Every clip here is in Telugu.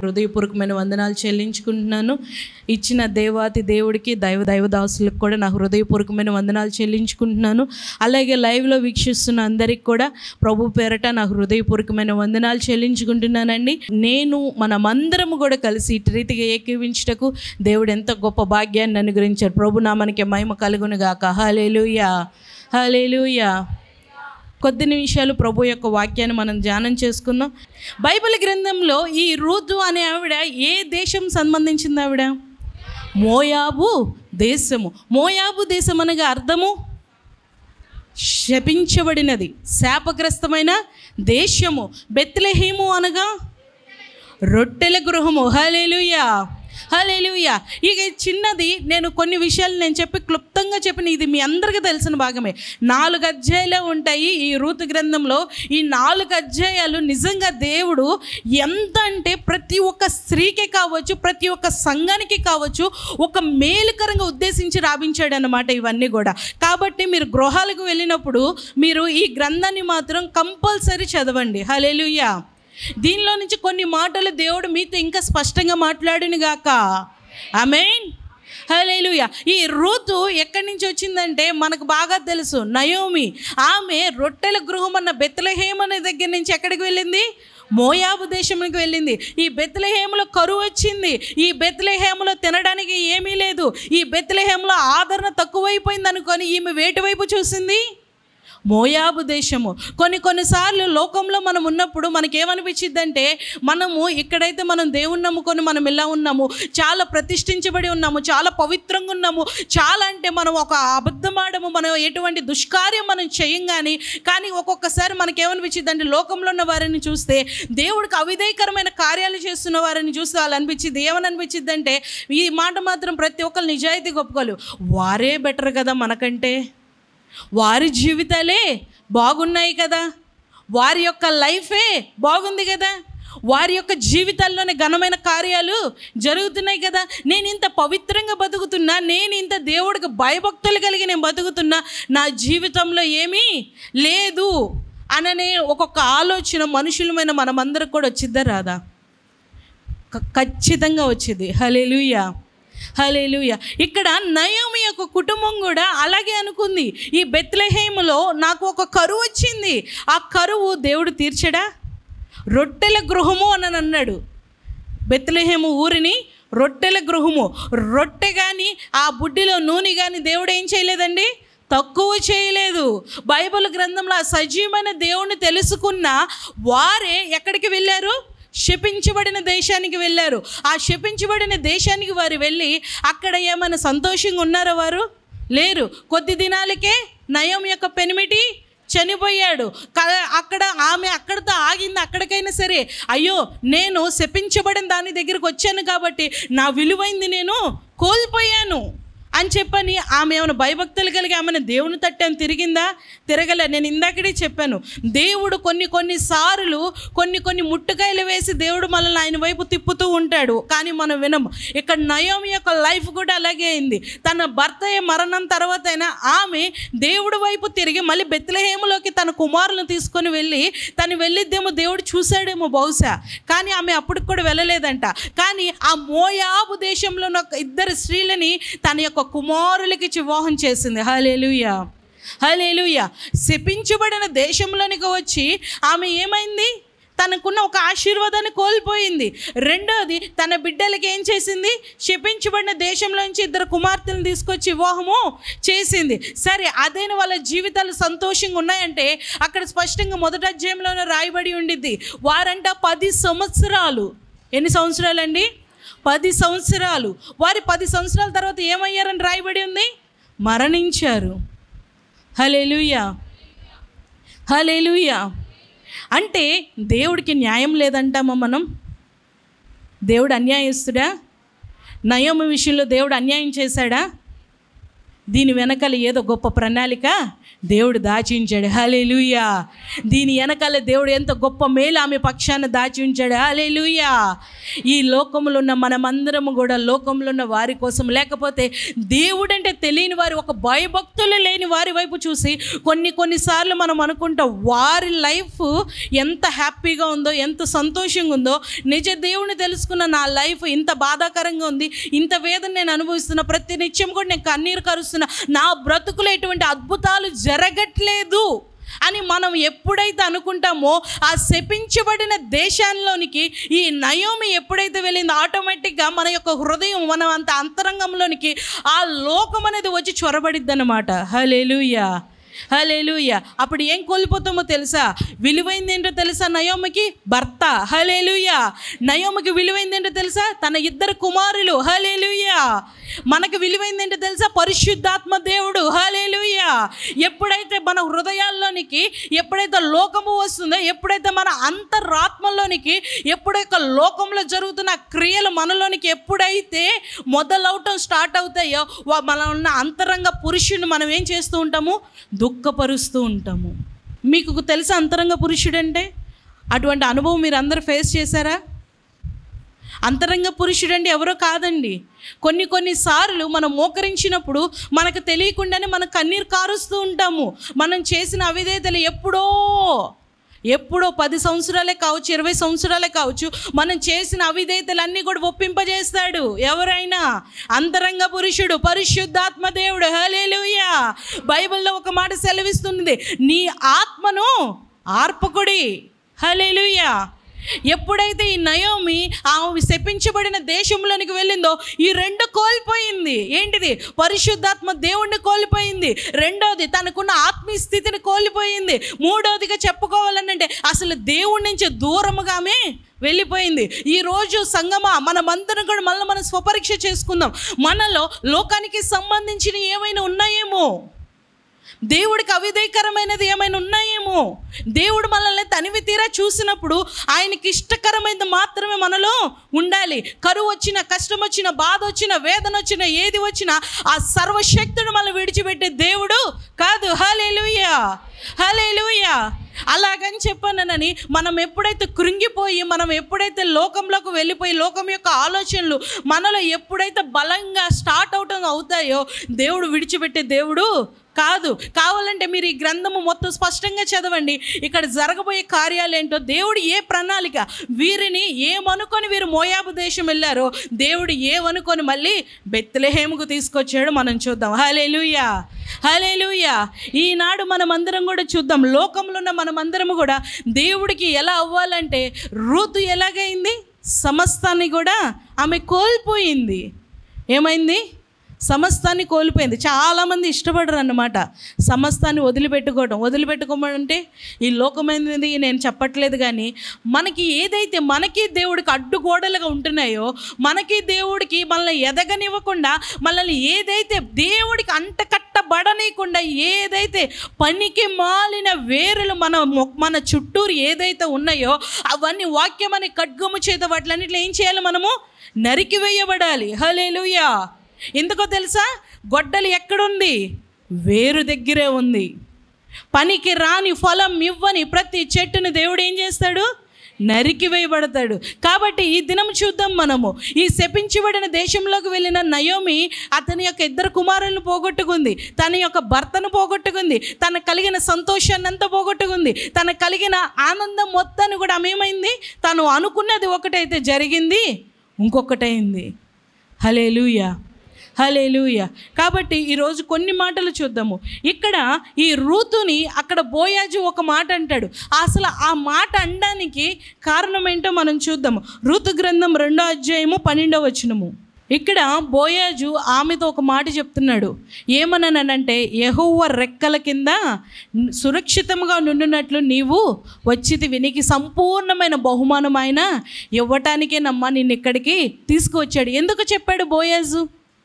హృదయపూర్వకమైన వందనాలు చెల్లించుకుంటున్నాను ఇచ్చిన దేవాతి దేవుడికి దైవ దైవదాసులకు కూడా నా హృదయపూర్వకమైన వందనాలు చెల్లించుకుంటున్నాను అలాగే లైవ్లో వీక్షిస్తున్న అందరికి కూడా ప్రభు పేరట నా హృదయపూర్వకమైన వందనాలు చెల్లించుకుంటున్నానండి నేను మనమందరము కూడా కలిసి ఇటు రీతిగా ఏకీవించుటకు దేవుడు ఎంత గొప్ప భాగ్యాన్ని అనుగ్రహించారు ప్రభు నామనికి మహిమ కలుగునుగాక హలేలుయా హలేలుయా కొద్ది నిమిషాలు ప్రభు యొక్క వాక్యాన్ని మనం ధ్యానం చేసుకుందాం బైబిల్ గ్రంథంలో ఈ రూతు అనే ఆవిడ ఏ దేశం సంబంధించింది ఆవిడ మోయాబు దేశము మోయాబు దేశం అనగా అర్థము శపించబడినది శాపగ్రస్తమైన దేశము బెత్లెహేము అనగా రొట్టెల గృహము హలేలుయా హలేలుయా ఇక ఈ చిన్నది నేను కొన్ని విషయాలు నేను చెప్పి క్లుప్తంగా చెప్పిన ఇది మీ అందరికీ తెలిసిన భాగమే నాలుగు అధ్యాయాలే ఉంటాయి ఈ రూతు గ్రంథంలో ఈ నాలుగు అధ్యాయాలు నిజంగా దేవుడు ఎంత అంటే ప్రతి ఒక్క స్త్రీకి కావచ్చు ప్రతి ఒక్క సంఘానికి కావచ్చు ఒక మేలుకరంగా ఉద్దేశించి రాబించాడు అన్నమాట ఇవన్నీ కూడా కాబట్టి మీరు గృహాలకు వెళ్ళినప్పుడు మీరు ఈ గ్రంథాన్ని మాత్రం కంపల్సరీ చదవండి హలేలుయా దీనిలో నుంచి కొన్ని మాటలు దేవుడు మీతో ఇంకా స్పష్టంగా మాట్లాడును గాక ఆమెన్ హలేలుయ ఈ రూతు ఎక్కడి నుంచి వచ్చిందంటే మనకు బాగా తెలుసు నయోమి ఆమె రొట్టెల గృహం అన్న బెత్తలహేమ్ అనే దగ్గర నుంచి ఎక్కడికి వెళ్ళింది మోయాబు దేశానికి వెళ్ళింది ఈ బెత్లహేములో కరువు వచ్చింది ఈ బెత్లహేములో తినడానికి ఏమీ లేదు ఈ బెత్లహేములో ఆదరణ తక్కువైపోయింది అనుకొని ఈమె వేటి వైపు చూసింది మోయాబు దేశము కొన్ని కొన్నిసార్లు లోకంలో మనం ఉన్నప్పుడు మనకేమనిపించిద్దంటే మనము ఇక్కడైతే మనం దేవుని నమ్ముకొని మనం ఎలా ఉన్నాము చాలా ప్రతిష్ఠించబడి ఉన్నాము చాలా పవిత్రంగా ఉన్నాము చాలా అంటే మనం ఒక అబద్ధమాడము మనం ఎటువంటి దుష్కార్యం మనం చేయం కానీ కానీ ఒక్కొక్కసారి మనకేమనిపించింది అంటే లోకంలో ఉన్న వారిని చూస్తే దేవుడికి అవిధేయకరమైన కార్యాలు చేస్తున్న వారిని చూస్తే వాళ్ళు అనిపించింది ఏమని అనిపించింది అంటే ఈ మాట మాత్రం ప్రతి ఒక్కరు నిజాయితీ గొప్పగలు వారే బెటర్ కదా మనకంటే వారి జీవితాలే బాగున్నాయి కదా వారి యొక్క లైఫే బాగుంది కదా వారి యొక్క జీవితాల్లోనే ఘనమైన కార్యాలు జరుగుతున్నాయి కదా నేను ఇంత పవిత్రంగా బతుకుతున్నా నేను ఇంత దేవుడికి భయభక్తులు కలిగి నేను బతుకుతున్నా నా జీవితంలో ఏమీ లేదు అననే ఒక్కొక్క ఆలోచన మనుషులమైన మనమందరికి కూడా వచ్చిద్దా రాదా క- ఖచ్చితంగా వచ్చింది హలేలుయా హలేలుయ ఇక్కడ నయోమి యొక్క కుటుంబం కూడా అలాగే అనుకుంది ఈ బెత్లహేములో నాకు ఒక కరువు వచ్చింది ఆ కరువు దేవుడు తీర్చడా రొట్టెల గృహము అని అన్నాడు బెత్లహేము ఊరిని రొట్టెల గృహము రొట్టె కానీ ఆ బుడ్డిలో నూనె కానీ దేవుడు ఏం చేయలేదండి తక్కువ చేయలేదు బైబిల్ గ్రంథంలో ఆ సజీవమైన దేవుణ్ణి తెలుసుకున్న వారే ఎక్కడికి వెళ్ళారు శపించబడిన దేశానికి వెళ్ళారు ఆ శపించబడిన దేశానికి వారు వెళ్ళి అక్కడ ఏమైనా సంతోషంగా ఉన్నారా వారు లేరు కొద్ది దినాలకే నయం యొక్క పెనిమిటి చనిపోయాడు క- అక్కడ ఆమె అక్కడితో ఆగింది అక్కడికైనా సరే అయ్యో నేను శపించబడిన దాని దగ్గరికి వచ్చాను కాబట్టి నా విలువైంది నేను కోల్పోయాను అని చెప్పని ఆమె ఏమైనా భయభక్తులు కలిగి ఆమెను దేవుని తట్టాను తిరిగిందా తిరగలే నేను ఇందాకడే చెప్పాను దేవుడు కొన్ని కొన్ని సార్లు కొన్ని కొన్ని ముట్టుకాయలు వేసి దేవుడు మనల్ని ఆయన వైపు తిప్పుతూ ఉంటాడు కానీ మనం వినము ఇక్కడ నయోమి యొక్క లైఫ్ కూడా అలాగే అయింది తన భర్త మరణం తర్వాత అయినా ఆమె దేవుడి వైపు తిరిగి మళ్ళీ బెత్లహేములోకి తన కుమారులను తీసుకొని వెళ్ళి తను వెళ్ళిద్దేమో దేవుడు చూశాడేమో బహుశా కానీ ఆమె అప్పటికి కూడా వెళ్ళలేదంట కానీ ఆ మోయాబు దేశంలో ఉన్న ఒక ఇద్దరు స్త్రీలని తన యొక్క కుమారులకి ఇచ్చి వివాహం చేసింది హలేలుయా హలేలుయా శపించబడిన దేశంలోనికి వచ్చి ఆమె ఏమైంది తనకున్న ఒక ఆశీర్వాదాన్ని కోల్పోయింది రెండోది తన బిడ్డలకి ఏం చేసింది శపించబడిన దేశంలోంచి ఇద్దరు కుమార్తెలను తీసుకొచ్చి వివాహము చేసింది సరే అదేనా వాళ్ళ జీవితాలు సంతోషంగా ఉన్నాయంటే అక్కడ స్పష్టంగా మొదటి అధ్యాయంలోనే రాయబడి ఉండిద్ది వారంట పది సంవత్సరాలు ఎన్ని సంవత్సరాలండి పది సంవత్సరాలు వారి పది సంవత్సరాల తర్వాత ఏమయ్యారని రాయబడి ఉంది మరణించారు హలేలుయా హలేలుయా అంటే దేవుడికి న్యాయం లేదంటామా మనం దేవుడు అన్యాయస్తుడా నయమ విషయంలో దేవుడు అన్యాయం చేశాడా దీని వెనకాల ఏదో గొప్ప ప్రణాళిక దేవుడు దాచించాడు హలేలుయా దీని వెనకాల దేవుడు ఎంత గొప్ప మేలు ఆమె పక్షాన దాచి ఉంచాడు హలేలుయా ఈ లోకంలో ఉన్న మనమందరము కూడా లోకంలో ఉన్న వారి కోసం లేకపోతే దేవుడు అంటే తెలియని వారి ఒక భయభక్తులు లేని వారి వైపు చూసి కొన్ని కొన్నిసార్లు మనం అనుకుంటాం వారి లైఫ్ ఎంత హ్యాపీగా ఉందో ఎంత సంతోషంగా ఉందో నిజ దేవుని తెలుసుకున్న నా లైఫ్ ఇంత బాధాకరంగా ఉంది ఇంత వేదన నేను అనుభవిస్తున్నా ప్రతి నిత్యం కూడా నేను కన్నీరు కరుస్తున్నా నా బ్రతుకులో ఎటువంటి అద్భుతాలు జరగట్లేదు అని మనం ఎప్పుడైతే అనుకుంటామో ఆ శపించబడిన దేశాల్లోనికి ఈ నయోమి ఎప్పుడైతే వెళ్ళిందో ఆటోమేటిక్గా మన యొక్క హృదయం మన అంత అంతరంగంలోనికి ఆ లోకం అనేది వచ్చి చొరబడిద్ది అనమాట హలేలుయా హలేలుయ అప్పుడు ఏం కోల్పోతామో తెలుసా విలువైంది ఏంటో తెలుసా నయోమికి భర్త హలేలుయ నయోమికి విలువైంది ఏంటో తెలుసా తన ఇద్దరు కుమారులు హలేలుయ మనకు విలువైంది ఏంటో తెలుసా పరిశుద్ధాత్మ దేవుడు హలేలుయ ఎప్పుడైతే మన హృదయాల్లోనికి ఎప్పుడైతే లోకము వస్తుందో ఎప్పుడైతే మన అంతరాత్మలోనికి ఎప్పుడైతే లోకంలో జరుగుతున్న క్రియలు మనలోనికి ఎప్పుడైతే మొదలవటం స్టార్ట్ అవుతాయో వా- మన ఉన్న అంతరంగ పురుషుని మనం ఏం చేస్తూ ఉంటాము దుఃఖపరుస్తూ ఉంటాము మీకు తెలుసా అంతరంగ పురుషుడు అంటే అటువంటి అనుభవం మీరు అందరూ ఫేస్ చేశారా అంతరంగ పురుషుడు అంటే ఎవరో కాదండి కొన్ని కొన్నిసార్లు మనం మోకరించినప్పుడు మనకు తెలియకుండానే మనం కన్నీరు కారుస్తూ ఉంటాము మనం చేసిన అవిధేతలు ఎప్పుడో ఎప్పుడో పది సంవత్సరాలే కావచ్చు ఇరవై సంవత్సరాలే కావచ్చు మనం చేసిన అవిధేతలన్నీ కూడా ఒప్పింపజేస్తాడు ఎవరైనా అంతరంగ పురుషుడు పరిశుద్ధాత్మ దేవుడు హలేలుయా బైబిల్లో ఒక మాట సెలవిస్తుంది నీ ఆత్మను ఆర్పకుడి హలేలుయా ఎప్పుడైతే ఈ నయోమి ఆమె శపించబడిన దేశంలోనికి వెళ్ళిందో ఈ రెండు కోల్పోయింది ఏంటిది పరిశుద్ధాత్మ దేవుణ్ణి కోల్పోయింది రెండోది తనకున్న ఆత్మీయ స్థితిని కోల్పోయింది మూడోదిగా చెప్పుకోవాలనంటే అసలు దేవుడి నుంచి దూరముగా ఆమె వెళ్ళిపోయింది ఈరోజు సంగమా మనమందరం కూడా మళ్ళీ మనం స్వపరీక్ష చేసుకుందాం మనలో లోకానికి సంబంధించిన ఏమైనా ఉన్నాయేమో దేవుడికి అవిధేయకరమైనది ఏమైనా ఉన్నాయేమో దేవుడు మనల్ని తనివి తీరా చూసినప్పుడు ఆయనకి ఇష్టకరమైనది మాత్రమే మనలో ఉండాలి కరువు వచ్చిన కష్టం వచ్చిన బాధ వచ్చిన వేదన వచ్చిన ఏది వచ్చినా ఆ సర్వశక్తుడు మనం విడిచిపెట్టే దేవుడు కాదు హలేలుయా హలేలుయా అలాగని చెప్పానని మనం ఎప్పుడైతే కృంగిపోయి మనం ఎప్పుడైతే లోకంలోకి వెళ్ళిపోయి లోకం యొక్క ఆలోచనలు మనలో ఎప్పుడైతే బలంగా స్టార్ట్ అవటం అవుతాయో దేవుడు విడిచిపెట్టే దేవుడు కాదు కావాలంటే మీరు ఈ గ్రంథము మొత్తం స్పష్టంగా చదవండి ఇక్కడ జరగబోయే కార్యాలు ఏంటో దేవుడు ఏ ప్రణాళిక వీరిని ఏమనుకొని వీరు మోయాబు దేశం వెళ్ళారో దేవుడు ఏమనుకొని మళ్ళీ బెత్లెహేముకు తీసుకొచ్చాడు మనం చూద్దాం హలేలుయా హలేలుయా ఈనాడు మనమందరం కూడా చూద్దాం లోకంలో ఉన్న మనమందరం కూడా దేవుడికి ఎలా అవ్వాలంటే ఋతు ఎలాగైంది సమస్తాన్ని కూడా ఆమె కోల్పోయింది ఏమైంది సమస్తాన్ని కోల్పోయింది చాలామంది ఇష్టపడరు అన్నమాట సమస్తాన్ని వదిలిపెట్టుకోవడం వదిలిపెట్టుకోమంటే ఈ లోకమైనది నేను చెప్పట్లేదు కానీ మనకి ఏదైతే మనకి దేవుడికి అడ్డుగోడలుగా ఉంటున్నాయో మనకి దేవుడికి మనల్ని ఎదగనివ్వకుండా మనల్ని ఏదైతే దేవుడికి అంటకట్టబడనీయకుండా ఏదైతే పనికి మాలిన వేరులు మన మొ- మన చుట్టూరు ఏదైతే ఉన్నాయో అవన్నీ వాక్యం అనే ఖడ్గము చేత వాటిలన్నిట్లో ఏం చేయాలి మనము నరికివేయబడాలి హలేలుయా ఎందుకో తెలుసా గొడ్డలి ఎక్కడుంది వేరు దగ్గరే ఉంది పనికి రాని ఫలం ఇవ్వని ప్రతి చెట్టుని దేవుడు ఏం చేస్తాడు నరికి వేయబడతాడు కాబట్టి ఈ దినం చూద్దాం మనము ఈ శపించబడిన దేశంలోకి వెళ్ళిన నయోమి అతని యొక్క ఇద్దరు కుమారులను పోగొట్టుకుంది తన యొక్క భర్తను పోగొట్టుకుంది తన కలిగిన సంతోషాన్ని అంతా పోగొట్టుకుంది తన కలిగిన ఆనందం మొత్తాన్ని కూడా ఆమె ఏమైంది తను అనుకున్నది ఒకటైతే జరిగింది ఇంకొకటైంది హలేలుయా హలేలుయ కాబట్టి ఈరోజు కొన్ని మాటలు చూద్దాము ఇక్కడ ఈ రూతుని అక్కడ బోయాజు ఒక మాట అంటాడు అసలు ఆ మాట అనడానికి కారణం ఏంటో మనం చూద్దాము ఋతు గ్రంథం రెండో అధ్యాయము పన్నెండవ వచనము ఇక్కడ బోయాజు ఆమెతో ఒక మాట చెప్తున్నాడు ఏమన్నానంటే యెహోవా రెక్కల కింద సురక్షితంగా నుండినట్లు నీవు వచ్చిది వినికి సంపూర్ణమైన బహుమానం ఆయన ఇవ్వటానికేనమ్మా నిన్ను ఇక్కడికి తీసుకువచ్చాడు ఎందుకు చెప్పాడు బోయాజు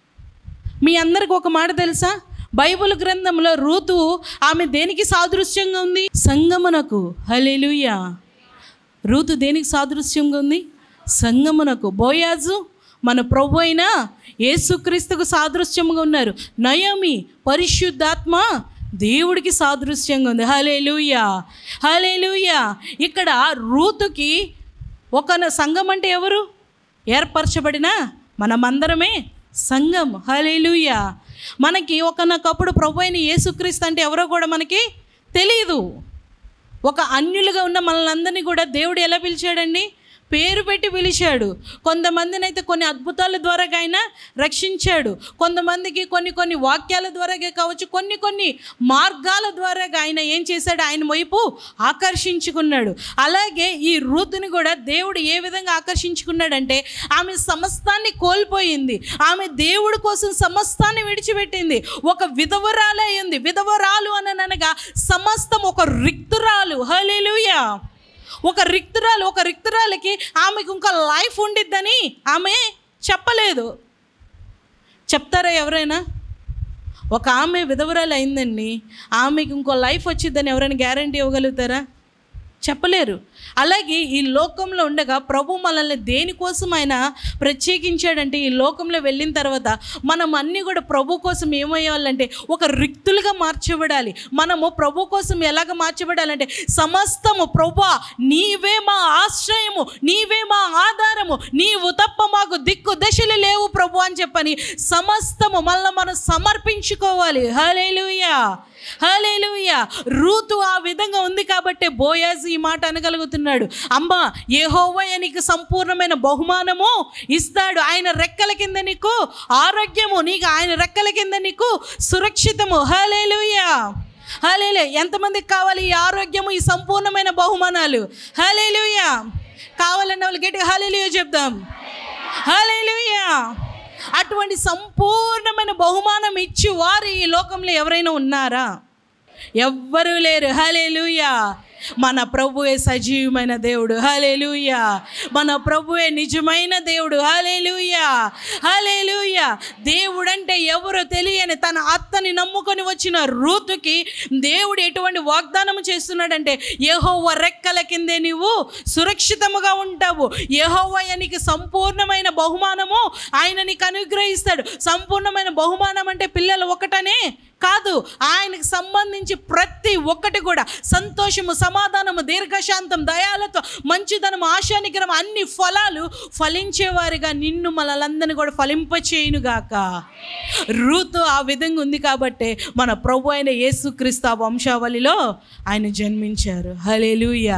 మీ అందరికి ఒక మాట తెలుసా బైబిల్ గ్రంథంలో రూతు ఆమె దేనికి సాదృశ్యంగా ఉంది సంగమునకు హలేలుయా రూతు దేనికి సాదృశ్యంగా ఉంది సంగమునకు బోయాజు మన ప్రభు అయిన యేసుక్రీస్తుకు సాదృశ్యంగా ఉన్నారు నయమి పరిశుద్ధాత్మ దేవుడికి సాదృశ్యంగా ఉంది హలేలుయా హలేలుయా ఇక్కడ రూతుకి ఒక సంఘం అంటే ఎవరు ఏర్పరచబడిన మనమందరమే సంఘం హలేలుయా మనకి ఒకనొకప్పుడు ప్రభు అయిన యేసుక్రీస్తు అంటే ఎవరో కూడా మనకి తెలియదు ఒక అన్యులుగా ఉన్న మనల్ని అందరినీ కూడా దేవుడు ఎలా పిలిచాడండి పేరు పెట్టి పిలిచాడు కొంతమందిని అయితే కొన్ని అద్భుతాల ద్వారా ఆయన రక్షించాడు కొంతమందికి కొన్ని కొన్ని వాక్యాల ద్వారా కావచ్చు కొన్ని కొన్ని మార్గాల ద్వారా ఆయన ఏం చేశాడు ఆయన వైపు ఆకర్షించుకున్నాడు అలాగే ఈ రూతుని కూడా దేవుడు ఏ విధంగా ఆకర్షించుకున్నాడంటే ఆమె సమస్తాన్ని కోల్పోయింది ఆమె దేవుడి కోసం సమస్తాన్ని విడిచిపెట్టింది ఒక విధవరాలే అయింది విధవరాలు అని అనగా సమస్తం ఒక రిక్తురాలు హలేలుయా ఒక రిక్తురాలు ఒక రిక్తురాలకి ఆమెకు ఇంకా లైఫ్ ఉండిద్దని ఆమె చెప్పలేదు చెప్తారా ఎవరైనా ఒక ఆమె విధవరాలు అయిందండి ఆమెకి ఇంకో లైఫ్ వచ్చిద్దని ఎవరైనా గ్యారంటీ ఇవ్వగలుగుతారా చెప్పలేరు అలాగే ఈ లోకంలో ఉండగా ప్రభు మనల్ని దేనికోసం ఆయన ప్రత్యేకించాడంటే ఈ లోకంలో వెళ్ళిన తర్వాత మనం అన్నీ కూడా ప్రభు కోసం ఏమయ్యాలంటే ఒక రిక్తులుగా మార్చబడాలి మనము ప్రభు కోసం ఎలాగ మార్చబడాలంటే సమస్తము ప్రభు నీవే మా ఆశ్రయము నీవే మా ఆధారము నీవు తప్ప మాకు దిక్కు దశలు లేవు ప్రభు అని చెప్పని సమస్తము మళ్ళీ మనం సమర్పించుకోవాలి హలేలుయా హలేలుయా రూతు ఆ విధంగా ఉంది కాబట్టి బోయాజ్ ఈ మాట అనగలుగుతున్నాడు అమ్మా యెహోవా నీకు సంపూర్ణమైన బహుమానము ఇస్తాడు ఆయన రెక్కల కింద నీకు ఆరోగ్యము నీకు ఆయన రెక్కల కింద నీకు సురక్షితము హలేలుయా హలేలే ఎంతమందికి కావాలి ఈ ఆరోగ్యము ఈ సంపూర్ణమైన బహుమానాలు హలేలుయా కావాలన్న వాళ్ళు గట్టిగా హలేలుయా చెప్దాం హలేలుయా అటువంటి సంపూర్ణమైన బహుమానం ఇచ్చి వారు ఈ లోకంలో ఎవరైనా ఉన్నారా ఎవ్వరూ లేరు హలేలుయా మన ప్రభువే సజీవమైన దేవుడు హలేలుయా మన ప్రభువే నిజమైన దేవుడు హలేలుయా హలేలుయా దేవుడంటే ఎవరో తెలియని తన అత్తని నమ్ముకొని వచ్చిన రూతుకి దేవుడు ఎటువంటి వాగ్దానం చేస్తున్నాడంటే యెహోవా రెక్కల కిందే నీవు సురక్షితముగా ఉంటావు యెహోవా నీకు సంపూర్ణమైన బహుమానము ఆయన నీకు అనుగ్రహిస్తాడు సంపూర్ణమైన బహుమానం అంటే పిల్లలు ఒకటనే కాదు ఆయనకు సంబంధించి ప్రతి ఒక్కటి కూడా సంతోషము సమాధానము దీర్ఘశాంతం దయాలతో మంచితనం ఆశానికరం అన్ని ఫలాలు ఫలించేవారిగా నిన్ను మనలందరినీ కూడా ఫలింపచేయునుగాక రూతు ఆ విధంగా ఉంది కాబట్టే మన ప్రభు అయిన యేసుక్రీస్తు ఆ వంశావళిలో ఆయన జన్మించారు హలేలుయా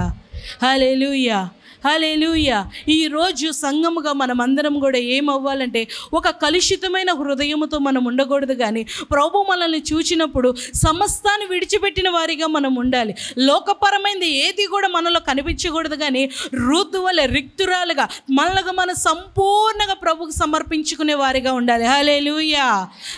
హలేలుయా హలేలుయా ఈరోజు సంఘముగా మనమందరం కూడా ఏమవ్వాలంటే ఒక కలుషితమైన హృదయముతో మనం ఉండకూడదు కానీ ప్రభు మనల్ని చూచినప్పుడు సమస్తాన్ని విడిచిపెట్టిన వారిగా మనం ఉండాలి లోకపరమైనది ఏది కూడా మనలో కనిపించకూడదు కానీ ఋతు వల్ల రిక్తురాలుగా మనలుగా మనం సంపూర్ణంగా ప్రభుకు సమర్పించుకునే వారిగా ఉండాలి హలేలుయా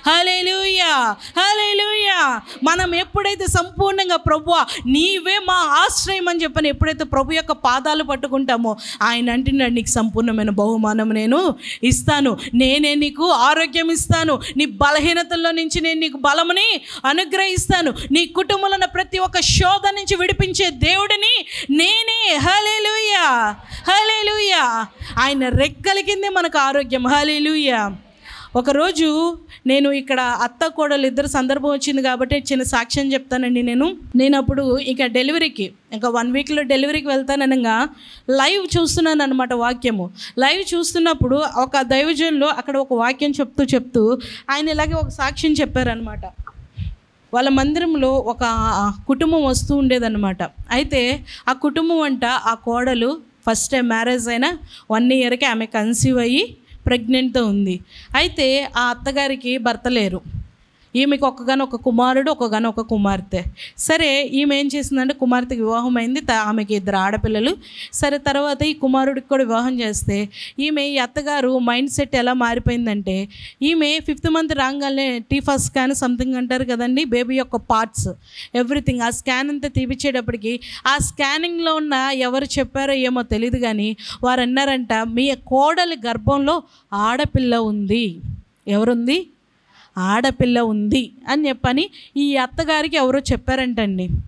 హలేలుయా హలేలుయా మనం ఎప్పుడైతే సంపూర్ణంగా ప్రభు నీవే మా ఆశ్రయం అని చెప్పని ఎప్పుడైతే ప్రభు యొక్క పాదాలు పట్టుకుంటామో ఆయన అంటున్నాడు నీకు సంపూర్ణమైన బహుమానం నేను ఇస్తాను నేనే నీకు ఆరోగ్యం ఇస్తాను నీ బలహీనతల్లో నుంచి నేను నీకు బలముని అనుగ్రహిస్తాను నీ కుటుంబంలో ఉన్న ప్రతి ఒక్క శోధ నుంచి విడిపించే దేవుడిని నేనే హలేలుయా హలేలుయా ఆయన రెక్కల కిందే మనకు ఆరోగ్యం హలేలుయా ఒకరోజు నేను ఇక్కడ అత్త కోడలు ఇద్దరు సందర్భం వచ్చింది కాబట్టి చిన్న సాక్ష్యం చెప్తానండి నేను నేను అప్పుడు ఇక డెలివరీకి ఇంకా వన్ వీక్లో డెలివరీకి వెళ్తాననగా లైవ్ చూస్తున్నాను అనమాట వాక్యము లైవ్ చూస్తున్నప్పుడు ఒక దైవజనులు అక్కడ ఒక వాక్యం చెప్తూ చెప్తూ ఆయన ఇలాగే ఒక సాక్ష్యం చెప్పారనమాట వాళ్ళ మందిరంలో ఒక కుటుంబం వస్తూ ఉండేదన్నమాట అయితే ఆ కుటుంబం అంట ఆ కోడలు ఫస్ట్ టైం మ్యారేజ్ అయిన వన్ ఇయర్కి ఆమె కన్సీవ్ అయ్యి ప్రెగ్నెంట్తో ఉంది అయితే ఆ అత్తగారికి భర్త లేరు ఈమెకి ఒక్కగాను ఒక కుమారుడు ఒకగాను ఒక కుమార్తె సరే ఈమె ఏం చేసిందంటే కుమార్తెకి వివాహం అయింది త- ఆమెకి ఇద్దరు ఆడపిల్లలు సరే తర్వాత ఈ కుమారుడికి కూడా వివాహం చేస్తే ఈమె ఈ అత్తగారు మైండ్ సెట్ ఎలా మారిపోయిందంటే ఈమె ఫిఫ్త్ మంత్ రాగానే టీఫా స్కాన్ సంథింగ్ అంటారు కదండి బేబీ యొక్క పార్ట్స్ ఎవ్రీథింగ్ ఆ స్కాన్ అంతా తీపిచ్చేటప్పటికి ఆ స్కానింగ్లో ఉన్న ఎవరు చెప్పారో ఏమో తెలియదు కానీ వారు అన్నారంట మీ కోడలి గర్భంలో ఆడపిల్ల ఉంది ఎవరుంది ఆడపిల్ల ఉంది అని చెప్పని ఈ అత్తగారికి ఎవరో చెప్పారంటండి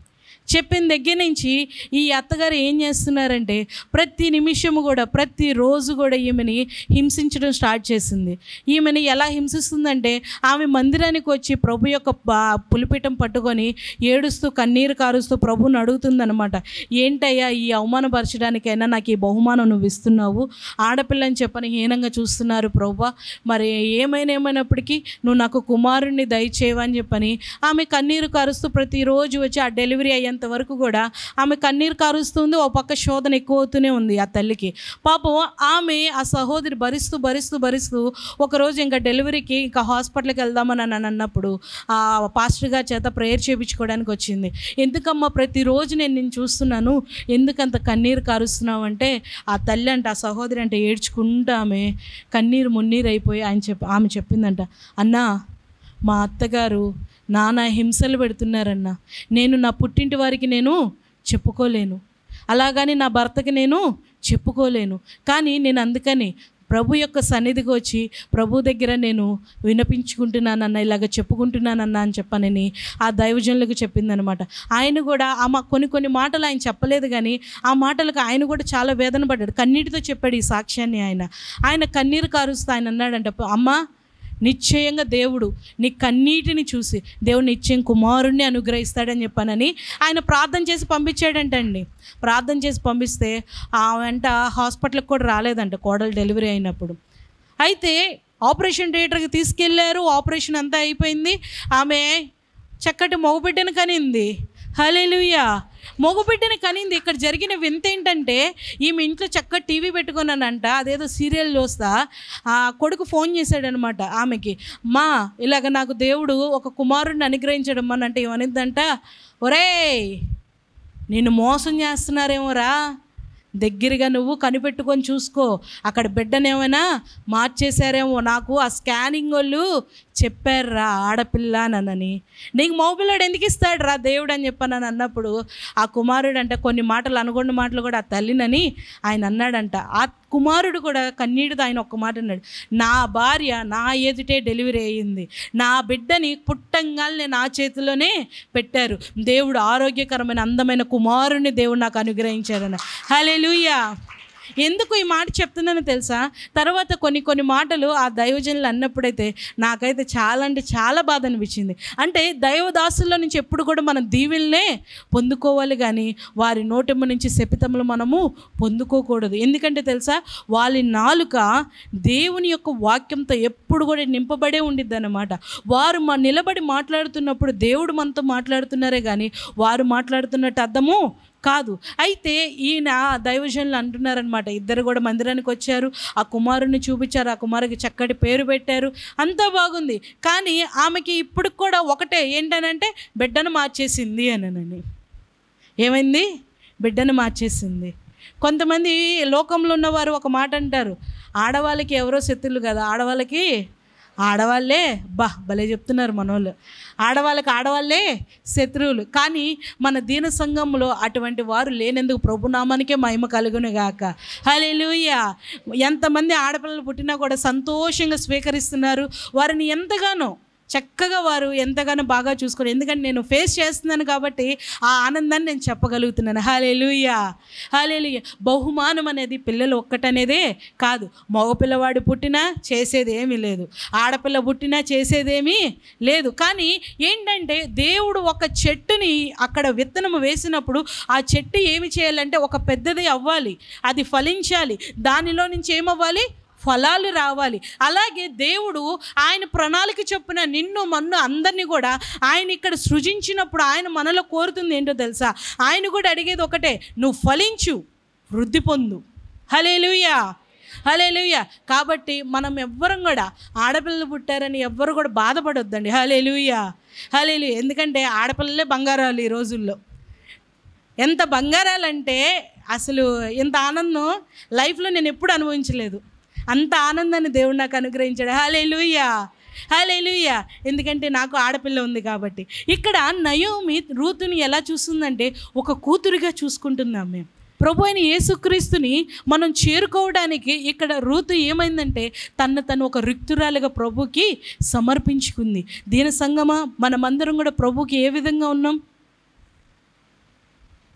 చెప్పిన దగ్గర నుంచి ఈ అత్తగారు ఏం చేస్తున్నారంటే ప్రతి నిమిషము కూడా ప్రతిరోజు కూడా ఈమెని హింసించడం స్టార్ట్ చేసింది ఈమెని ఎలా హింసిస్తుందంటే ఆమె మందిరానికి వచ్చి ప్రభు యొక్క బా- పులిపీఠం పట్టుకొని ఏడుస్తూ కన్నీరు కారుస్తూ ప్రభుని అడుగుతుందనమాట ఏంటయ్యా ఈ అవమానపరచడానికైనా నాకు ఈ బహుమానం నువ్వు ఇస్తున్నావు ఆడపిల్లని చెప్పని హీనంగా చూస్తున్నారు ప్రభు మరి ఏమైనా ఏమైనప్పటికీ నువ్వు నాకు కుమారుణ్ణి దయచేవని చెప్పని ఆమె కన్నీరు కారుస్తూ ప్రతిరోజు వచ్చి ఆ డెలివరీ అయ్యేంత వరకు కూడా ఆమె కన్నీరు కారుస్తుంది ఓ పక్క శోధన ఎక్కువ అవుతూనే ఉంది ఆ తల్లికి పాపం ఆమె ఆ సహోదరి భరిస్తూ భరిస్తూ భరిస్తూ ఒకరోజు ఇంకా డెలివరీకి ఇంకా హాస్పిటల్కి వెళ్దామని అని అన్నప్పుడు ఆ పాస్టర్ గారి చేత ప్రేయర్ చేయించుకోవడానికి వచ్చింది ఎందుకమ్మా ప్రతిరోజు నేను నేను చూస్తున్నాను ఎందుకంత కన్నీరు కారుస్తున్నావు అంటే ఆ తల్లి అంటే ఆ సహోదరి అంటే ఏడ్చుకుంటూ ఆమె కన్నీరు మున్నీరు అయిపోయి ఆయన చెప్ప ఆమె చెప్పిందంట అన్నా మా అత్తగారు నానా హింసలు పెడుతున్నారన్న నేను నా పుట్టింటి వారికి నేను చెప్పుకోలేను అలాగని నా భర్తకి నేను చెప్పుకోలేను కానీ నేను అందుకని ప్రభు యొక్క సన్నిధికి వచ్చి ప్రభు దగ్గర నేను వినపించుకుంటున్నానన్న ఇలాగ చెప్పుకుంటున్నానన్న అని చెప్పనని ఆ దైవజనులకు చెప్పిందనమాట ఆయన కూడా ఆ మా కొన్ని కొన్ని మాటలు ఆయన చెప్పలేదు కానీ ఆ మాటలకు ఆయన కూడా చాలా వేదన పడ్డాడు కన్నీటితో చెప్పాడు ఈ సాక్ష్యాన్ని ఆయన ఆయన కన్నీరు కారుస్తూ ఆయన అన్నాడంట అమ్మా నిశ్చయంగా దేవుడు నీ కన్నీటిని చూసి దేవుడు నిశ్చయం కుమారుణ్ణి అనుగ్రహిస్తాడని చెప్పానని ఆయన ప్రార్థన చేసి పంపించాడంటండి ప్రార్థన చేసి పంపిస్తే ఆ వెంట హాస్పిటల్కి కూడా రాలేదంట కోడలు డెలివరీ అయినప్పుడు అయితే ఆపరేషన్ థియేటర్కి తీసుకెళ్లారు ఆపరేషన్ అంతా అయిపోయింది ఆమె చక్కటి మగబిడ్డను కనింది హలేలుయా మగబిడ్డని కనింది ఇక్కడ జరిగిన వింత ఏంటంటే ఈమె ఇంట్లో చక్కగా టీవీ పెట్టుకున్నానంట అదేదో సీరియల్ చూస్తా ఆ కొడుకు ఫోన్ చేశాడనమాట ఆమెకి మా ఇలాగ నాకు దేవుడు ఒక కుమారుడిని అనుగ్రహించడం అని అంటే ఏమనిద్దంట ఒరేయ్ నిన్ను మోసం చేస్తున్నారేమోరా దగ్గరగా నువ్వు కనిపెట్టుకొని చూసుకో అక్కడ బిడ్డనేమైనా మార్చేశారేమో నాకు ఆ స్కానింగ్ వాళ్ళు చెప్పారురా ఆడపిల్ల నన్నని నీకు మగపిల్లాడు ఎందుకు ఇస్తాడు రా దేవుడు అని చెప్పానని అన్నప్పుడు ఆ కుమారుడు అంటే కొన్ని మాటలు అనుకున్న మాటలు కూడా ఆ తల్లినని ఆయన అన్నాడంట ఆ కుమారుడు కూడా కన్నీటితో ఆయన ఒక్క మాట అన్నాడు నా భార్య నా ఎదుటే డెలివరీ అయ్యింది నా బిడ్డని పుట్టంగానే నా చేతిలోనే పెట్టారు దేవుడు ఆరోగ్యకరమైన అందమైన కుమారుని దేవుడు నాకు అనుగ్రహించారన్న హల్లెలూయా ఎందుకు ఈ మాట చెప్తున్నానో తెలుసా తర్వాత కొన్ని కొన్ని మాటలు ఆ దైవజనులు అన్నప్పుడైతే నాకైతే చాలా అంటే చాలా బాధ అనిపించింది అంటే దైవదాసుల్లో నుంచి ఎప్పుడు కూడా మనం దీవెల్నే పొందుకోవాలి కానీ వారి నోటెమ్మ నుంచి శపితములు మనము పొందుకోకూడదు ఎందుకంటే తెలుసా వాళ్ళ నాలుక దేవుని యొక్క వాక్యంతో ఎప్పుడు కూడా నింపబడే ఉండిద్ది అనమాట వారు మా నిలబడి మాట్లాడుతున్నప్పుడు దేవుడు మనతో మాట్లాడుతున్నారే కానీ వారు మాట్లాడుతున్నట్టు అర్థము కాదు అయితే ఈయన దైవజనులు అంటున్నారనమాట ఇద్దరు కూడా మందిరానికి వచ్చారు ఆ కుమారుని చూపించారు ఆ కుమారుకి చక్కటి పేరు పెట్టారు అంతా బాగుంది కానీ ఆమెకి ఇప్పుడు కూడా ఒకటే ఏంటనంటే బిడ్డను మార్చేసింది అనని ఏమైంది బిడ్డను మార్చేసింది కొంతమంది లోకంలో ఉన్నవారు ఒక మాట అంటారు ఆడవాళ్ళకి ఎవరో శత్రులు కదా ఆడవాళ్ళకి ఆడవాళ్ళే బా భలే చెప్తున్నారు మనోళ్ళు ఆడవాళ్ళకి ఆడవాళ్ళే శత్రువులు కానీ మన దీన సంఘంలో అటువంటి వారు లేనందుకు ప్రభునామానికే మహిమ కలుగును గాక హల్లెలూయా ఎంతమంది ఆడపిల్లలు పుట్టినా కూడా సంతోషంగా స్వీకరిస్తున్నారు వారిని ఎంతగానో చక్కగా వారు ఎంతగానో బాగా చూసుకోరు ఎందుకంటే నేను ఫేస్ చేస్తున్నాను కాబట్టి ఆ ఆనందాన్ని నేను చెప్పగలుగుతున్నాను హాలేలుయ్యా హాలేలుయ్య బహుమానం అనేది పిల్లలు ఒక్కటనేదే కాదు మగపిల్లవాడు పుట్టినా చేసేది ఏమీ లేదు ఆడపిల్ల పుట్టినా చేసేదేమీ లేదు కానీ ఏంటంటే దేవుడు ఒక చెట్టుని అక్కడ విత్తనం వేసినప్పుడు ఆ చెట్టు ఏమి చేయాలంటే ఒక పెద్దది అవ్వాలి అది ఫలించాలి దానిలో నుంచి ఏమవ్వాలి ఫలాలు రావాలి అలాగే దేవుడు ఆయన ప్రణాళిక చొప్పున నిన్ను మన్ను అందరినీ కూడా ఆయన ఇక్కడ సృజించినప్పుడు ఆయన మనలో కోరుతుంది ఏంటో తెలుసా ఆయన కూడా అడిగేది ఒకటే నువ్వు ఫలించు వృద్ధి పొందు హలేలుయా హలేలుయ కాబట్టి మనం ఎవ్వరం కూడా ఆడపిల్లలు పుట్టారని ఎవ్వరు కూడా బాధపడొద్దండి హలేలుయ హలేలు ఎందుకంటే ఆడపిల్లలే బంగారాలు ఈ రోజుల్లో ఎంత బంగారాలంటే అసలు ఇంత ఆనందం లైఫ్లో నేను ఎప్పుడు అనుభవించలేదు అంత ఆనందాన్ని దేవుడు నాకు అనుగ్రహించాడు హాలే లూయా హాలే లూయా ఎందుకంటే నాకు ఆడపిల్ల ఉంది కాబట్టి ఇక్కడ నయోమి రూతుని ఎలా చూస్తుందంటే ఒక కూతురుగా చూసుకుంటున్నాం మేము ప్రభు అయిన యేసుక్రీస్తుని మనం చేరుకోవడానికి ఇక్కడ రూతు ఏమైందంటే తను తను ఒక రిక్తురాలుగా ప్రభుకి సమర్పించుకుంది దీని సంగమా మనమందరం కూడా ప్రభుకి ఏ విధంగా ఉన్నాం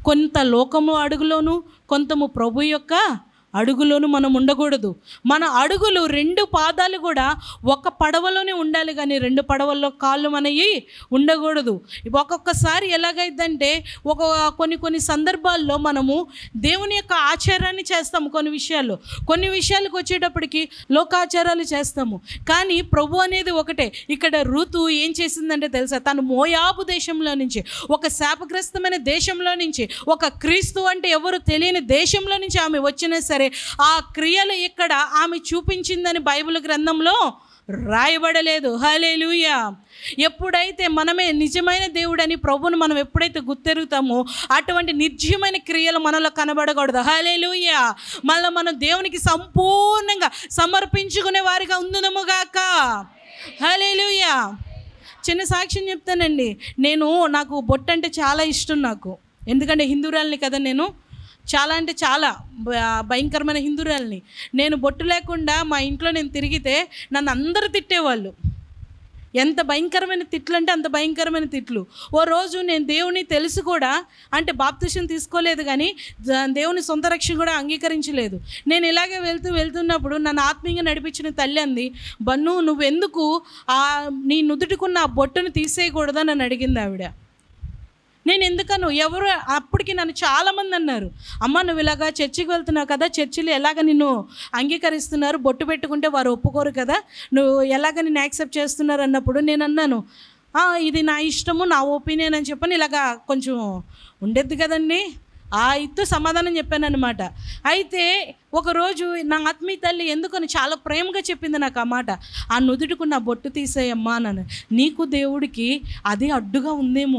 కొంత లోకము అడుగులోను కొంతము ప్రభు యొక్క అడుగులోను మనం ఉండకూడదు మన అడుగులు రెండు పాదాలు కూడా ఒక పడవలోనే ఉండాలి కానీ రెండు పడవల్లో కాళ్ళు మనవి ఉండకూడదు ఒక్కొక్కసారి ఎలాగైందంటే ఒక కొన్ని కొన్ని సందర్భాల్లో మనము దేవుని యొక్క ఆచారాన్ని చేస్తాము కొన్ని విషయాల్లో కొన్ని విషయాలకు వచ్చేటప్పటికి లోకాచారాలు చేస్తాము కానీ ప్రభు అనేది ఒకటే ఇక్కడ ఋతు ఏం చేసిందంటే తెలుసా తను మోయాబు దేశంలో నుంచి ఒక శాపగ్రస్తమైన దేశంలో నుంచి ఒక క్రీస్తు అంటే ఎవరు తెలియని దేశంలో నుంచి ఆమె వచ్చినా సరే ఆ క్రియలు ఇక్కడ ఆమె చూపించిందని బైబిల్ గ్రంథంలో రాయబడలేదు హలేలుయా ఎప్పుడైతే మనమే నిజమైన దేవుడని ప్రభుని మనం ఎప్పుడైతే గుర్తెరుగుతామో అటువంటి నిర్జీవమైన క్రియలు మనలో కనబడకూడదు హలేలుయా మళ్ళీ మనం దేవునికి సంపూర్ణంగా సమర్పించుకునే వారిగా ఉందునముగాక హలేలుయా చిన్న సాక్ష్యం చెప్తానండి నేను నాకు బొట్టు అంటే చాలా ఇష్టం నాకు ఎందుకంటే హిందూరాల్ని కదా నేను చాలా అంటే చాలా భ- భయంకరమైన హిందూరాల్ని నేను బొట్టు లేకుండా మా ఇంట్లో నేను తిరిగితే నన్ను అందరూ తిట్టేవాళ్ళు ఎంత భయంకరమైన తిట్లు అంటే అంత భయంకరమైన తిట్లు ఓ రోజు నేను దేవుని తెలిసి కూడా అంటే బాప్తిషన్ తీసుకోలేదు కానీ జ- దేవుని సొంత రక్షణ కూడా అంగీకరించలేదు నేను ఇలాగే వెళ్తూ వెళ్తున్నప్పుడు నన్ను ఆత్మీయంగా నడిపించిన తల్లి అంది బన్ను నువ్వెందుకు ఆ నీ నుదుటికున్న ఆ బొట్టును తీసేయకూడదని నన్ను అడిగింది ఆవిడ నేను ఎందుకను ఎవరు అప్పటికి నన్ను చాలామంది అన్నారు అమ్మ నువ్వు ఇలాగా చర్చికి వెళ్తున్నావు కదా చర్చిలు ఎలాగ నిన్ను అంగీకరిస్తున్నారు బొట్టు పెట్టుకుంటే వారు ఒప్పుకోరు కదా నువ్వు ఎలాగ నిన్ను యాక్సెప్ట్ చేస్తున్నారు అన్నప్పుడు నేను అన్నాను "ఆ, ఇది నా ఇష్టము నా ఒపీనియన్ అని చెప్పని ఇలాగా కొంచెం ఉండేది కదండి ఆ ఇత్తు సమాధానం చెప్పాను అనమాట అయితే ఒకరోజు నా ఆత్మీయ తల్లి ఎందుకని చాలా ప్రేమగా చెప్పింది నాకు ఆ మాట ఆ నుదుటికు నా బొట్టు తీసేయమ్మా అన్నాను నీకు దేవుడికి అది అడ్డుగా ఉందేమో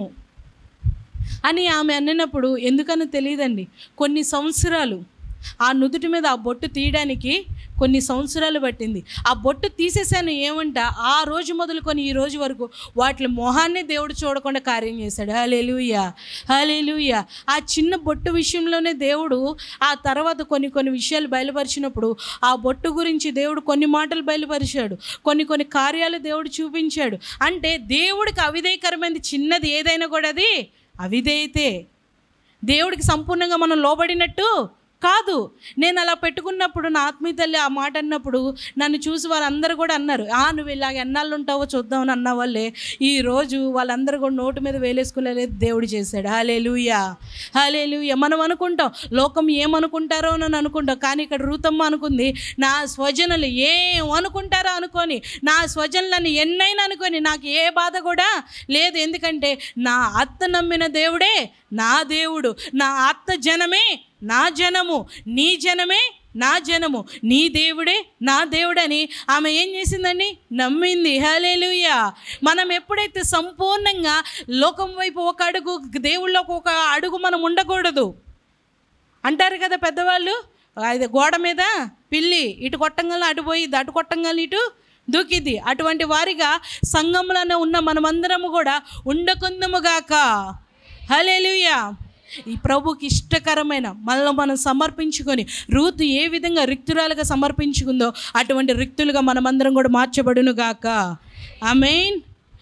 అని ఆమె అన్నప్పుడు ఎందుకనో తెలియదండి కొన్ని సంవత్సరాలు ఆ నుదుటి మీద ఆ బొట్టు తీయడానికి కొన్ని సంవత్సరాలు పట్టింది ఆ బొట్టు తీసేసాను ఏమంట ఆ రోజు మొదలుకొని ఈ రోజు వరకు వాటి మొహాన్ని దేవుడు చూడకుండా కార్యం చేశాడు హలేలుయ్య హలేలుయ్య ఆ చిన్న బొట్టు విషయంలోనే దేవుడు ఆ తర్వాత కొన్ని కొన్ని విషయాలు బయలుపరిచినప్పుడు ఆ బొట్టు గురించి దేవుడు కొన్ని మాటలు బయలుపరిచాడు కొన్ని కొన్ని కార్యాలు దేవుడు చూపించాడు అంటే దేవుడికి అవిధేయకరమైనది చిన్నది ఏదైనా కూడా అది అవిధేయతే దేవుడికి సంపూర్ణంగా మనం లోబడినట్టు కాదు నేను అలా పెట్టుకున్నప్పుడు నా ఆత్మీయ తల్లి ఆ మాట అన్నప్పుడు నన్ను చూసి వాళ్ళందరూ కూడా అన్నారు ఆ నువ్వు ఇలాగ ఎన్నాళ్ళు ఉంటావో చూద్దామని అన్న వాళ్ళే ఈ రోజు వాళ్ళందరూ కూడా నోటు మీద వేలేసుకునేలేదు దేవుడు చేశాడు హలే లూయా హలే మనం అనుకుంటాం లోకం ఏమనుకుంటారో అని అనుకుంటాం కానీ ఇక్కడ రూతమ్మ అనుకుంది నా స్వజనులు ఏం అనుకుంటారో అనుకొని నా స్వజనులను ఎన్నైనా అనుకొని నాకు ఏ బాధ కూడా లేదు ఎందుకంటే నా అత్త నమ్మిన దేవుడే నా దేవుడు నా అత్త జనమే నా జనము నీ జనమే నా జనము నీ దేవుడే నా దేవుడని ఆమె ఏం చేసిందండి నమ్మింది హలేలుయా మనం ఎప్పుడైతే సంపూర్ణంగా లోకం వైపు ఒక అడుగు దేవుళ్ళకు ఒక అడుగు మనం ఉండకూడదు అంటారు కదా పెద్దవాళ్ళు అది గోడ మీద పిల్లి ఇటు కొట్టంగానే అటు పోయిద్ది అటు కొట్టంగానే ఇటు దూకిద్ది అటువంటి వారిగా సంఘంలోనే ఉన్న మనమందరము కూడా ఉండకుందముగాక హలేలుయా ఈ ప్రభుకి ఇష్టకరమైన మనలో మనం సమర్పించుకొని రూతు ఏ విధంగా రిక్తురాలుగా సమర్పించుకుందో అటువంటి రిక్తులుగా మనమందరం కూడా మార్చబడును గాక ఆమెన్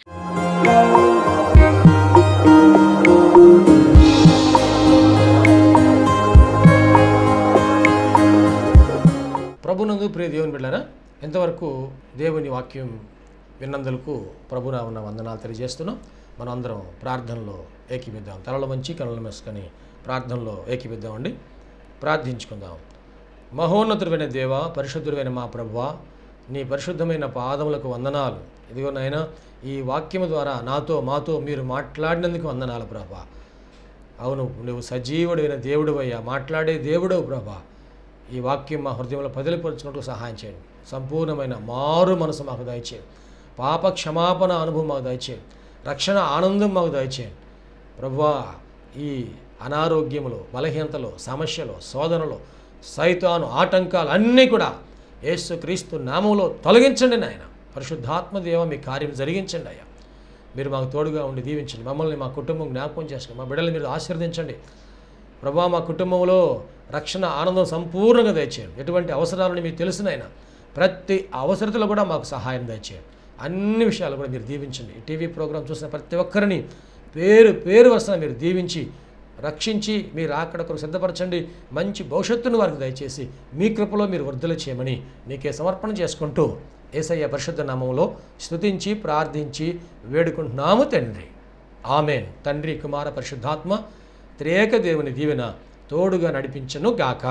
ప్రభునందు ప్రియ దేవుని బిడ్డారా ఎంతవరకు దేవుని వాక్యం విన్నందులకు ప్రభునా ఉన్న వందనాలు తెలియజేస్తున్నాం మనం అందరం ప్రార్థనలో ఏకీపిద్దాం తలలు వంచి కనులు మెసుకొని ప్రార్థనలో ఏకీపిద్దామండి ప్రార్థించుకుందాం మహోన్నతుడైన దేవ పరిశుద్ధుడైన మా ప్రభువా నీ పరిశుద్ధమైన పాదములకు వందనాలు ఇదిగో నాయన ఈ వాక్యము ద్వారా నాతో మాతో మీరు మాట్లాడినందుకు వందనాలు ప్రభా అవును నువ్వు సజీవుడైన దేవుడు అయ్యా మాట్లాడే దేవుడు ప్రభా ఈ వాక్యం మా హృదయంలో పదిలిపరుచుకుంటూ సహాయం చేయండి సంపూర్ణమైన మారు మనసు మాకు దయచేయండి పాప క్షమాపణ అనుభవం మాకు దయచేయండి రక్షణ ఆనందం మాకు దయచేయండి ప్రభువా ఈ అనారోగ్యములు బలహీనతలు సమస్యలు శోధనలు సైతాను ఆటంకాలు అన్నీ కూడా యేసు క్రీస్తు నామంలో తొలగించండి నాయన పరిశుద్ధాత్మ దేవ మీ కార్యం జరిగించండి అయ్యా మీరు మాకు తోడుగా ఉండి దీవించండి మమ్మల్ని మా కుటుంబం జ్ఞాపకం చేసుకోండి మా బిడ్డలు మీరు ఆశీర్వదించండి ప్రభా మా కుటుంబంలో రక్షణ ఆనందం సంపూర్ణంగా దయచేయండి ఎటువంటి అవసరాలని మీకు తెలిసినైనా ప్రతి అవసరతలో కూడా మాకు సహాయం దయచేయండి అన్ని విషయాలు కూడా మీరు దీవించండి ఈ టీవీ ప్రోగ్రాం చూసిన ప్రతి ఒక్కరిని పేరు పేరు వరుసన మీరు దీవించి రక్షించి మీరు అక్కడ కొరకు సిద్ధపరచండి మంచి భవిష్యత్తును వారికి దయచేసి మీ కృపలో మీరు వర్ధలు చేయమని నీకే సమర్పణ చేసుకుంటూ ఏసయ్య పరిశుద్ధ నామంలో స్తుతించి ప్రార్థించి వేడుకుంటున్నాము తండ్రి ఆమెన్ తండ్రి కుమార పరిశుద్ధాత్మ త్రేక దేవుని దీవెన తోడుగా నడిపించను గాక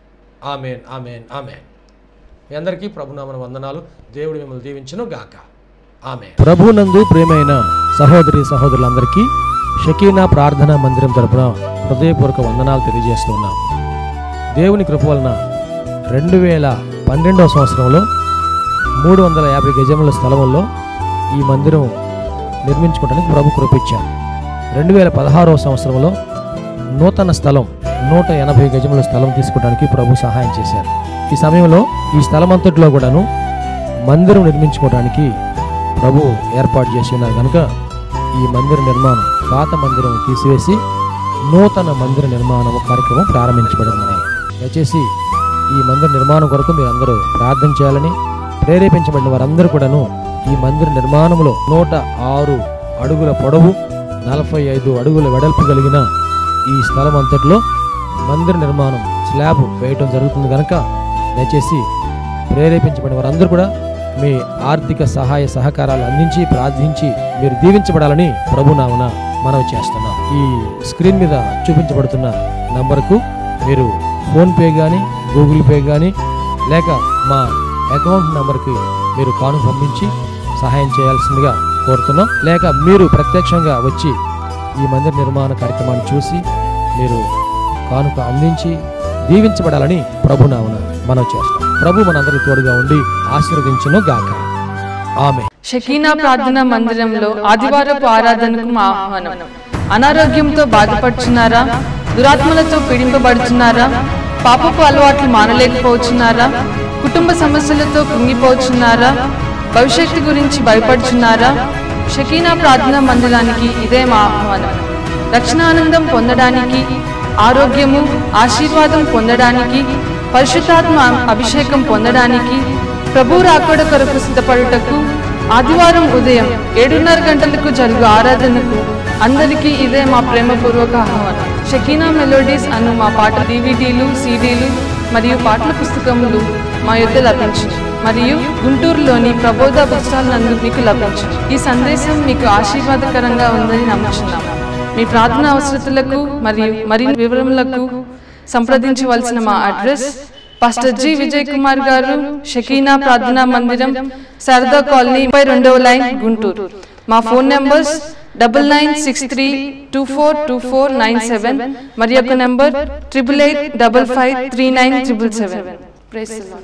ఆమెన్ ఆమెన్ ఆమెన్ మీ అందరికీ ప్రభునామన వందనాలు దేవుడు మిమ్మల్ని దీవించను గాక ఆమెన్ ప్రభునందు ప్రేమైన సహోదరి సహోదరులందరికీ షకీనా ప్రార్థనా మందిరం తరపున హృదయపూర్వక వందనాలు తెలియజేస్తున్నాం దేవుని కృప వలన రెండు వేల పన్నెండవ సంవత్సరంలో మూడు వందల యాభై గజముల స్థలంలో ఈ మందిరం నిర్మించుకోవడానికి ప్రభు కృపించారు రెండు వేల పదహారవ సంవత్సరంలో నూతన స్థలం నూట ఎనభై గజముల స్థలం తీసుకోవడానికి ప్రభు సహాయం చేశారు ఈ సమయంలో ఈ స్థలం అంతట్లో కూడాను మందిరం నిర్మించుకోవడానికి ప్రభు ఏర్పాటు చేసి ఉన్నారు కనుక ఈ మందిర నిర్మాణం పాత మందిరం తీసివేసి నూతన మందిర నిర్మాణం కార్యక్రమం ప్రారంభించబడిందని దయచేసి ఈ మందిర నిర్మాణం కొరకు మీరు అందరూ ప్రార్థన చేయాలని ప్రేరేపించబడిన వారందరూ కూడాను ఈ మందిర నిర్మాణంలో నూట ఆరు అడుగుల పొడవు నలభై ఐదు అడుగుల వెడల్పు కలిగిన ఈ స్థలం అంతట్లో మందిర నిర్మాణం స్లాబ్ వేయటం జరుగుతుంది కనుక దయచేసి ప్రేరేపించబడిన వారందరూ కూడా మీ ఆర్థిక సహాయ సహకారాలు అందించి ప్రార్థించి మీరు దీవించబడాలని ప్రభునామన మనవి చేస్తున్నాం ఈ స్క్రీన్ మీద చూపించబడుతున్న నంబర్కు మీరు ఫోన్పే కానీ గూగుల్ పే కానీ లేక మా అకౌంట్ నంబర్కి మీరు కాను పంపించి సహాయం చేయాల్సిందిగా కోరుతున్నాం లేక మీరు ప్రత్యక్షంగా వచ్చి ఈ మందిర నిర్మాణ కార్యక్రమాన్ని చూసి మీరు కానుక అందించి దీవించబడాలని ప్రభునామన మనం చేస్తాం ప్రభు మనందరికి తోడుగా ఉండి ఆశీర్వదించును గాక ఆమె షకీనా ప్రార్థనా మందిరంలో ఆదివారపు ఆరాధనకు మా ఆహ్వానం అనారోగ్యంతో బాధపడుచున్నారా దురాత్మలతో పీడింపబడుచున్నారా పాపపు అలవాట్లు మానలేకపోతున్నారా కుటుంబ సమస్యలతో కృంగిపోచున్నారా భవిష్యత్తు గురించి భయపడుచున్నారా షకీనా ప్రార్థనా మందిరానికి ఇదే మా ఆహ్వానం రక్షణానందం పొందడానికి ఆరోగ్యము ఆశీర్వాదం పొందడానికి పరిశుద్ధాత్మ అభిషేకం పొందడానికి ప్రభు రాకడ కొరకు సిద్ధపడుటకు ఆదివారం ఉదయం ఏడున్నర గంటలకు జరుగు ఆరాధనకు అందరికీ ఇదే మా ప్రేమపూర్వక ఆహ్వానం షకీనా మెలోడీస్ అను మా పాట డివిడీలు సీడీలు మరియు పాటల పుస్తకములు మా యొద్ద లభించును మరియు గుంటూరులోని ప్రబోధ బుక్స్టాల్ నందు మీకు లభించును ఈ సందేశం మీకు ఆశీర్వాదకరంగా ఉందని నమ్ముచున్నాము మీ ప్రార్థన అవసరతలకు మరియు మరిన్ని వివరములకు సంప్రదించవలసిన మా address pastor G Vijay Kumar garu Shekinah ప్రార్థనా మందిరం శారదా కాలనీ ముప్పై రెండవ లైన్ గుంటూరు మా phone numbers double nine six three two four two four nine seven మరి యొక్క number triple eight double five three nine triple seven